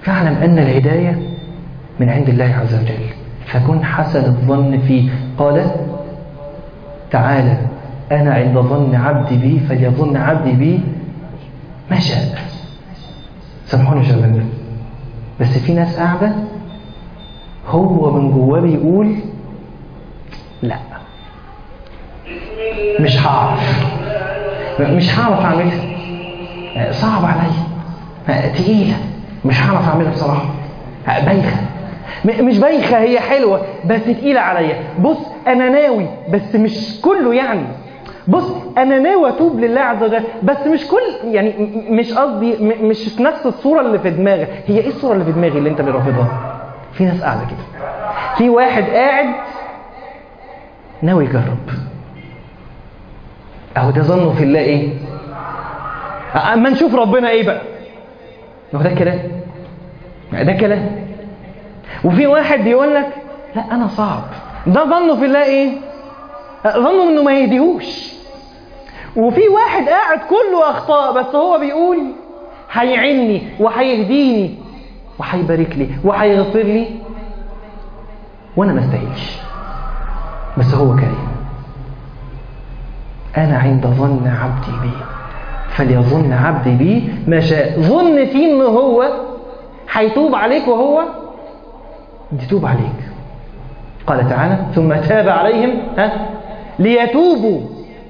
فاعلم أن الهداية من عند الله عز وجل فكن حسن الظن فيه قال تعالى أنا عند ظن عبدي بي فليظن عبدي بي ما شاء سامحوني يا شباب بس في ناس قاعدة هو من جواه بيقول لا مش هعرف مش هعرف اعملها صعب عليا تقيلة مش هعرف اعملها بصراحة بايخة مش بايخة هي حلوة بس تقيلة عليا بص انا ناوي بس مش كله يعني بص انا ناوي اتوب لله عز وجل بس مش كل يعني مش قصدي مش في نفس الصورة اللي في دماغي هي ايه الصورة اللي في دماغي اللي انت اللي رافضها في ناس قاعدة كده في واحد قاعد ناوي يجرب اهو ده ظنه في الله ايه اما نشوف ربنا ايه بقى ما هو ده كلام ده كلام وفي واحد يقول لك لا انا صعب ده ظنه في الله ايه ظنه انه ما يهديهوش وفي واحد قاعد كله اخطاء بس هو بيقول هيعني وهيهديني وهيبارك لي وهيغفر لي وانا ما استاهلش بس هو كريم انا عند ظن عبدي بي فليظن عبدي بي ما شاء ظن فيه ان هو هيتوب عليك وهو يتوب عليك قال تعالى ثم تاب عليهم ها ليتوبوا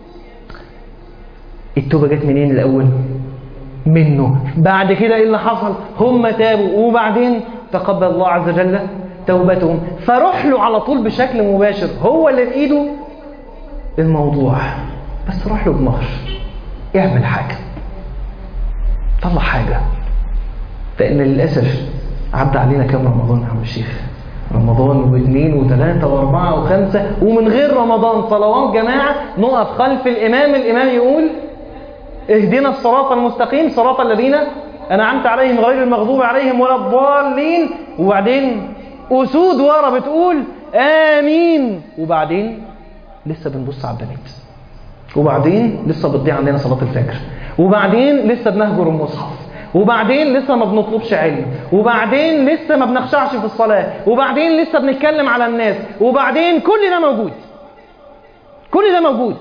التوبة جت منين الأول منه بعد كده إيه اللي حصل هم تابوا وبعدين تقبل الله عز وجل توبتهم فروح له على طول بشكل مباشر هو اللي في إيده الموضوع بس روح له بمهر اعمل حاجة طلع حاجة لأن للأسف عدى علينا كم رمضان يا عم الشيخ رمضان واثنين وثلاثة واربعة وخمسة ومن غير رمضان صلوات جماعة نقف خلف الإمام الإمام يقول اهدنا الصراط المستقيم صراط الذين أنعمت عليهم غير المغضوب عليهم ولا الضالين وبعدين أسود ورا بتقول آمين وبعدين لسه بنبص على البنات وبعدين لسه بتضيع عندنا صلاة الفجر وبعدين لسه بنهجر المصحف وبعدين لسه ما بنطلبش علم وبعدين لسه ما بنخشعش في الصلاة وبعدين لسه بنتكلم على الناس وبعدين كل ده موجود كل ده موجود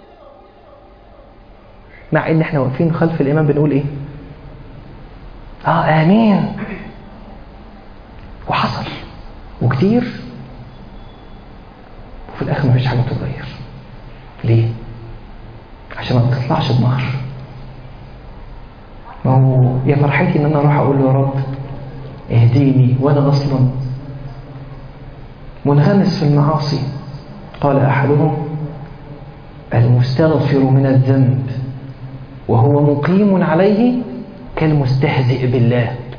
مع ان احنا واقفين خلف الامام بنقول ايه اه امين وحصل وكتير وفي الاخر مفيش حاجه بتتغير ليه عشان ما بتطلعش بمهر ما هو يا فرحتي ان انا اروح اقول له يا رب اهديني وانا اصلا منغمس في المعاصي قال احدهم المستغفر من الذنب وهو مقيم عليه كالمستهزئ بالله